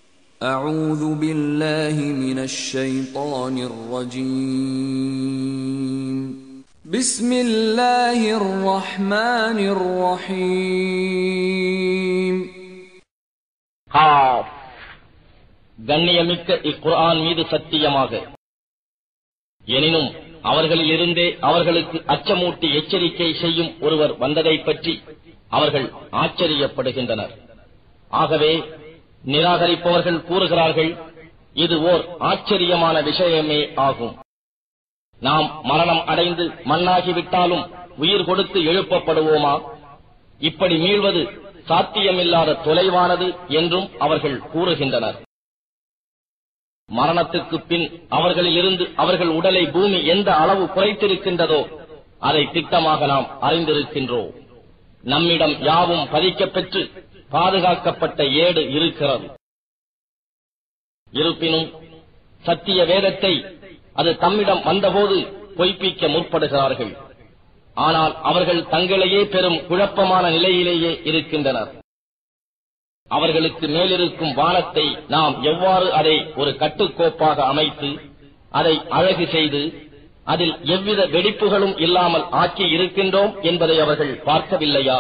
أعوذ بالله من الشيطان الرجيم بسم الله الرحمن الرحيم cough கண்ணியமிக்க இக்குர்ஆன் மீது சத்தியமாக எனினும் அவர்களிலிருந்தே அவர்களுக்கு அச்சமூட்டி எச்சரிக்கை செய்யும் ஒருவர் வந்ததைப் பற்றி அவர்கள் ஆச்சரியப்படுகின்றனர் ஆகவே நிராகரிப்பவர்கள் கூறுகிறார்கள் இது ஓர் ஆச்சரியமான விஷயமே ஆகும் நாம் மரணம் அடைந்து மண்ணாகிவிட்டாலும் உயிர் கொடுத்து எழுப்பப்படுவோமா இப்படி மீள்வது சாத்தியமில்லாத தொலைவானது என்றும் அவர்கள் கூறுகின்றனர் மரணத்துக்கு பின் அவர்களிலிருந்து அவர்கள் உடலை பூமி எந்த அளவு குறைத்திருக்கின்றதோ அதை திட்டமாக நாம் அறிந்திருக்கின்றோம் நம்மிடம் யாவும் பதிக்கப் பெற்று பாதுகாக்கப்பட்ட ஏடு இருக்கிறது இருப்பினும் சத்திய வேதத்தை அது தம்மிடம் வந்தபோது பொய்ப்பிக்க முற்படுகிறார்கள் ஆனால் அவர்கள் தங்களையே பெரும் குழப்பமான நிலையிலேயே இருக்கின்றனர் அவர்களுக்கு மேலிருக்கும் வானத்தை நாம் எவ்வாறு அதை ஒரு கட்டுக்கோப்பாக அமைத்து அதை அழகு செய்து அதில் எவ்வித வெடிப்புகளும் இல்லாமல் ஆக்கி இருக்கின்றோம் என்பதை அவர்கள் பார்க்கவில்லையா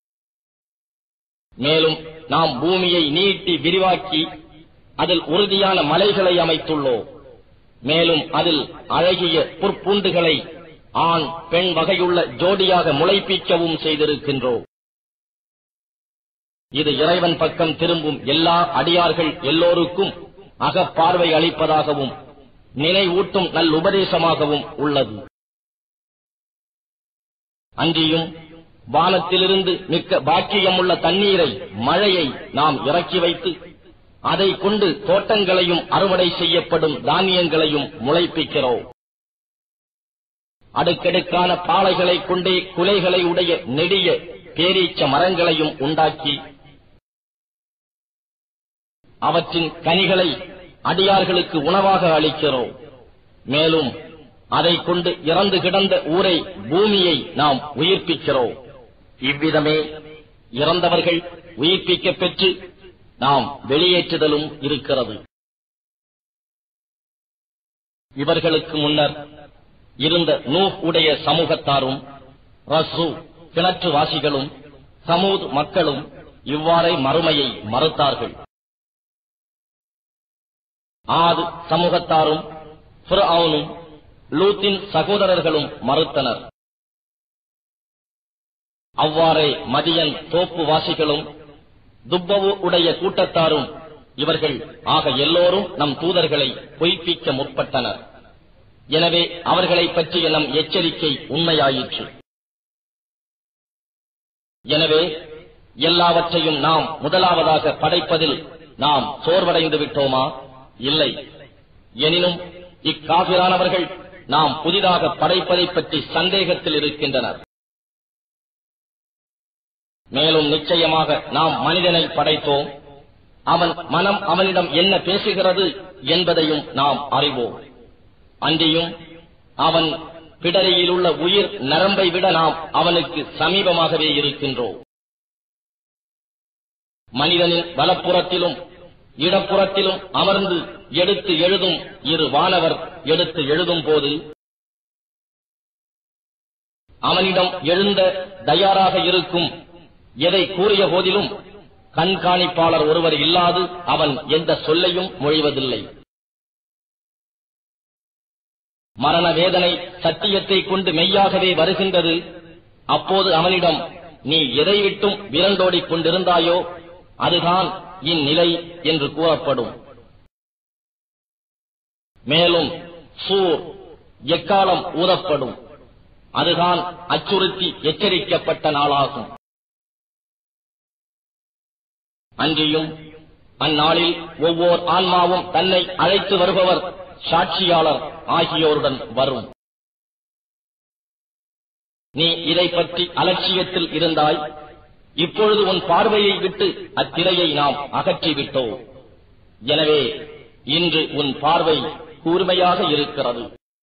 மேலும் நாம் பூமியை நீட்டி விரிவாக்கி அதில் உறுதியான மலைகளை அமைத்துள்ளோம் மேலும் அதில் அழகிய புற்பூண்டுகளை ஆண் பெண் வகையுள்ள ஜோடியாக முளைப்பிக்கவும் செய்திருக்கின்றோம் இது இறைவன் பக்கம் திரும்பும் எல்லா அடியார்கள் எல்லோருக்கும் அகப்பார்வை அளிப்பதாகவும் நினைவூட்டும் நல்லுபதேசமாகவும் உள்ளது அன்றியும் வானத்திலிருந்து மிக்க பாக்கியமுள்ள தண்ணீரை மழையை நாம் இறக்கி வைத்து அதை கொண்டு தோட்டங்களையும் அறுவடை செய்யப்படும் தானியங்களையும் முளைப்பிக்கிறோம் அடுக்கடுக்கான பாளைகளைக் கொண்டே குலைகளை உடைய நெடிய பேரீச்ச மரங்களையும் உண்டாக்கி அவற்றின் கனிகளை அடியார்களுக்கு உணவாக அளிக்கிறோம் மேலும் அதை கொண்டு இறந்து கிடந்த ஊரை பூமியை நாம் உயிர்ப்பிக்கிறோம் இவ்விதமே இறந்தவர்கள் உயிர்ப்பிக்கப் பெற்று நாம் வெளியேற்றுதலும் இருக்கிறது இவர்களுக்கு முன்னர் இருந்த நூஹ் உடைய சமூகத்தாரும் ரசு கிணற்றுவாசிகளும் சமூத் மக்களும் இவ்வாறே மறுமையை மறுத்தார்கள் ஆது சமூகத்தாரும் ஃபிர்அவுனும் லூத்தின் சகோதரர்களும் மறுத்தனர் அவ்வாறே மதியன் தோப்பு வாசிகளும் துப்பவு உடைய கூட்டத்தாரும் இவர்கள் ஆக எல்லோரும் நம் தூதர்களை பொய்ப்பிக்க முற்பட்டனர் எனவே அவர்களைப் பற்றிய நம் எச்சரிக்கை உண்மையாயிற்று எனவே எல்லாவற்றையும் நாம் முதலாவதாக படைப்பதில் நாம் சோர்வடைந்து விட்டோமா இல்லை எனினும் இக்காபிரானவர்கள் நாம் புதிதாக படைப்பதைப் பற்றி சந்தேகத்தில் இருக்கின்றனர் மேலும் நிச்சயமாக நாம் மனிதனை படைத்தோம் அவன் மனம் அவனிடம் என்ன பேசுகிறது என்பதையும் நாம் அறிவோம் அன்றியும் அவன் பிடரியில் உள்ள உயிர் நரம்பை விட நாம் அவனுக்கு சமீபமாகவே இருக்கின்றோம் மனிதனின் வலப்புறத்திலும் இடப்புறத்திலும் அமர்ந்து எடுத்து எழுதும் இரு வானவர் எடுத்து எழுதும் போது அவனிடம் எழுந்த தயாராக இருக்கும் எதை கூறிய போதிலும் கண்காணிப்பாளர் ஒருவர் இல்லாது அவன் எந்த சொல்லையும் மொழிவதில்லை மரண வேதனை சத்தியத்தை கொண்டு மெய்யாகவே வருகின்றது அப்போது அவனிடம் நீ எதை விட்டும் விரண்டோடிக் கொண்டிருந்தாயோ அதுதான் இந்நிலை என்று கூறப்படும் மேலும் சூர் எக்காலம் ஊதப்படும் அதுதான் அச்சுறுத்தி எச்சரிக்கப்பட்ட நாளாகும் அன்றியும் அந்நாளில் ஒவ்வொரு ஆன்மாவும் தன்னை அழைத்து வருபவர் சாட்சியாளர் ஆகியோருடன் வரும் நீ இதை பற்றி அலட்சியத்தில் இருந்தாய் இப்பொழுது உன் பார்வையை விட்டு அத்திரையை நாம் அகற்றிவிட்டோம் எனவே இன்று உன் பார்வை கூர்மையாக இருக்கிறது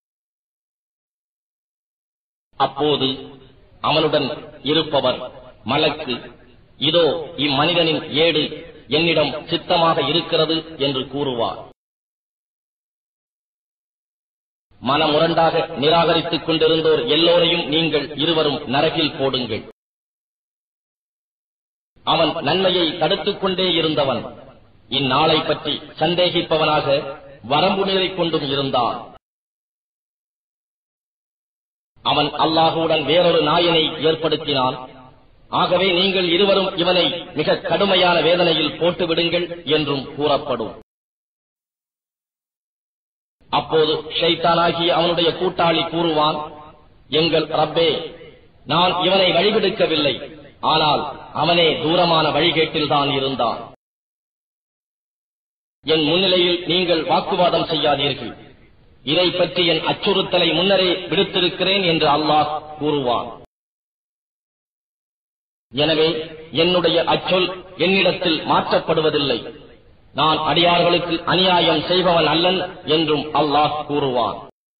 அப்போது அவனுடன் இருப்பவர் மலக்கு இதோ இம்மனிதனின் ஏடு என்னிடம் சித்தமாக இருக்கிறது என்று கூறுவார் மனமுரண்டாக நிராகரித்துக் கொண்டிருந்தோர் எல்லோரையும் நீங்கள் இருவரும் நரகில் போடுங்கள் அவன் நன்மையை தடுத்துக் கொண்டே இருந்தவன் இந்நாளை பற்றி சந்தேகிப்பவனாக வரம்பு மீறிக் கொண்டும் இருந்தான் அவன் அல்லாஹுடன் வேறொரு நாயனை ஏற்படுத்தினான் ஆகவே நீங்கள் இருவரும் இவனை மிக கடுமையான வேதனையில் போட்டுவிடுங்கள் என்றும் கூறப்படும் அப்போது ஷைத்தானாகிய அவனுடைய கூட்டாளி கூறுவான் எங்கள் ரப்பே நான் இவனை வழிவிடுக்கவில்லை ஆனால் அவனே தூரமான வழிகேட்டில்தான் இருந்தான் என் முன்னிலையில் நீங்கள் வாக்குவாதம் செய்யாதீர்கள் இதை பற்றி என் அச்சுறுத்தலை முன்னரே விடுத்திருக்கிறேன் என்று அல்லாஹ் கூறுவான் எனவே என்னுடைய அச்சொல் என்னிடத்தில் மாற்றப்படுவதில்லை நான் அடியார்களுக்கு அநியாயம் செய்பவன் அல்லன் என்றும் அல்லாஹ் கூறுவான்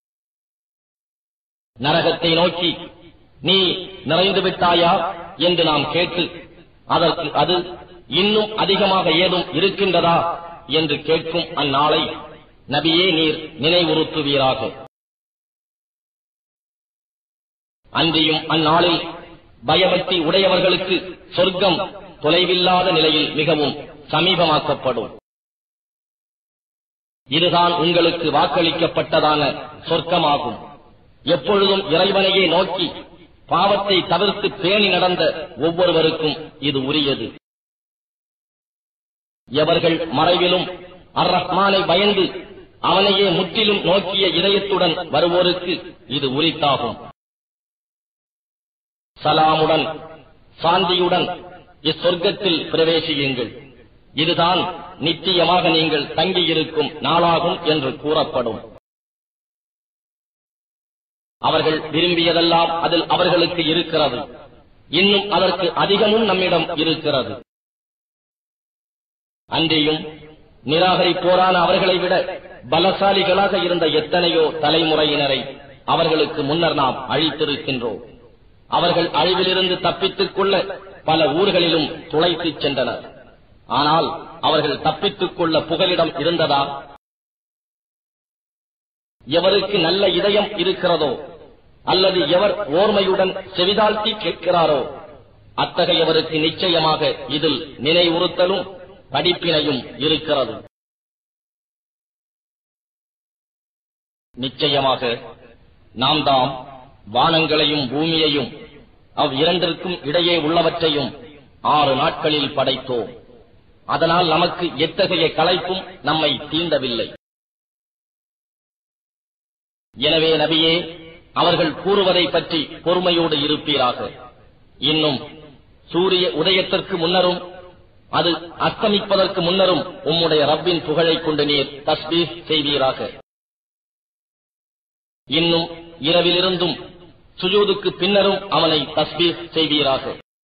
நரகத்தை நோக்கி நீ நிறைந்து விட்டாயா என்று நாம் கேட்டு அதற்கு அது இன்னும் அதிகமாக ஏதும் இருக்கின்றதா என்று கேட்கும் அந்நாளை நபியே நீர் நினைவுறுத்துவீராக அன்றியும் அந்நாளில் பயபக்தி உடையவர்களுக்கு சொர்க்கம் தொலைவில்லாத நிலையில் மிகவும் சமீபமாக்கப்படும் இதுதான் உங்களுக்கு வாக்களிக்கப்பட்டதான சொர்க்கமாகும் எப்பொழுதும் இறைவனையே நோக்கி பாவத்தை தவிர்த்து பேணி நடந்த ஒவ்வொருவருக்கும் இது உரியது எவர்கள் மறைவிலும் அர் ரஹ்மானை பயந்து அவனையே முற்றிலும் நோக்கிய இதயத்துடன் வருவோருக்கு இது உரித்தாகும் சலாமுடன் சாந்தியுடன் இச்சொர்க்கத்தில் பிரவேசியுங்கள் இதுதான் நிச்சயமாக நீங்கள் தங்கியிருக்கும் நாளாகும் என்று கூறப்படும் அவர்கள் விரும்பியதெல்லாம் அதில் அவர்களுக்கு இருக்கிறது இன்னும் அதற்கு அதிகமும் நம்மிடம் இருக்கிறது அன்றியும் நிராகரிப்போரான அவர்களை விட பலசாலிகளாக இருந்த எத்தனையோ தலைமுறையினரை அவர்களுக்கு முன்னர் நாம் அழித்திருக்கின்றோம் அவர்கள் அழிவிலிருந்து தப்பித்துக் கொள்ள பல ஊர்களிலும் துளைத்துச் சென்றனர் ஆனால் அவர்கள் தப்பித்துக் கொள்ள புகலிடம் இருந்ததா எவருக்கு நல்ல இதயம் இருக்கிறதோ அல்லது எவர் ஓர்மையுடன் செவிதாழ்த்தி கேட்கிறாரோ அத்தகையவருக்கு நிச்சயமாக இதில் நினைவுறுத்தலும் படிப்பினையும் இருக்கிறது நிச்சயமாக நாம் தாம் வானங்களையும் பூமியையும் அவ் இரண்டிற்கும் இடையே உள்ளவற்றையும் ஆறு நாட்களில் படைத்தோம் அதனால் நமக்கு எத்தகைய களைப்பும் நம்மை தீண்டவில்லை எனவே நபியே அவர்கள் கூறுவதை பற்றி பொறுமையோடு இருப்பீராக இன்னும் சூரிய உதயத்திற்கு முன்னரும் அது அஸ்தமிப்பதற்கு முன்னரும் உம்முடைய ரப்பின் புகழைக் கொண்டு நீர் தஸ்பீஸ் செய்வீராக இன்னும் இரவிலிருந்தும் சுஜூதுக்கு பின்னரும் அவனை தஸ்பீஸ் செய்வீராக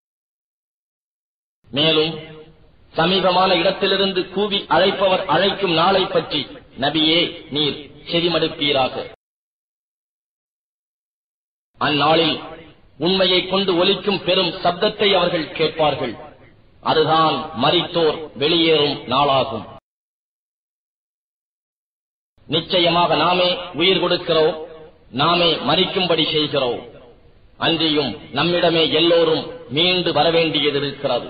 மேலும் சமீபமான இடத்திலிருந்து கூவி அழைப்பவர் அழைக்கும் நாளை பற்றி நபியே நீர் செவிமடுப்பீராக அந்நாளில் உண்மையைக் கொண்டு ஒலிக்கும் பெரும் சப்தத்தை அவர்கள் கேட்பார்கள் அதுதான் மரித்தோர் வெளியேறும் நாளாகும் நிச்சயமாக நாமே உயிர் கொடுக்கிறோம் நாமே மறிக்கும்படி செய்கிறோம் அன்றியும் நம்மிடமே எல்லோரும் மீண்டு வரவேண்டியது இருக்கிறது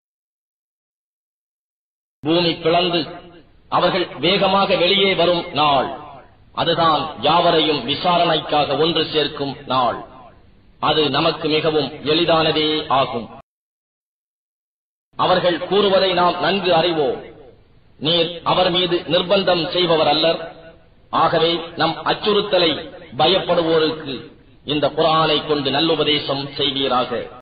பூமி பிளந்து அவர்கள் வேகமாக வெளியே வரும் நாள் அதுதான் யாவரையும் விசாரணைக்காக ஒன்று சேர்க்கும் நாள் அது நமக்கு மிகவும் எளிதானதே ஆகும் அவர்கள் கூறுவதை நாம் நன்கு அறிவோம் நீர் அவர் மீது நிர்பந்தம் செய்பவர் அல்லர் ஆகவே நம் அச்சுறுத்தலை பயப்படுவோருக்கு இந்த குரானை கொண்டு நல்லுபதேசம் செய்வீராக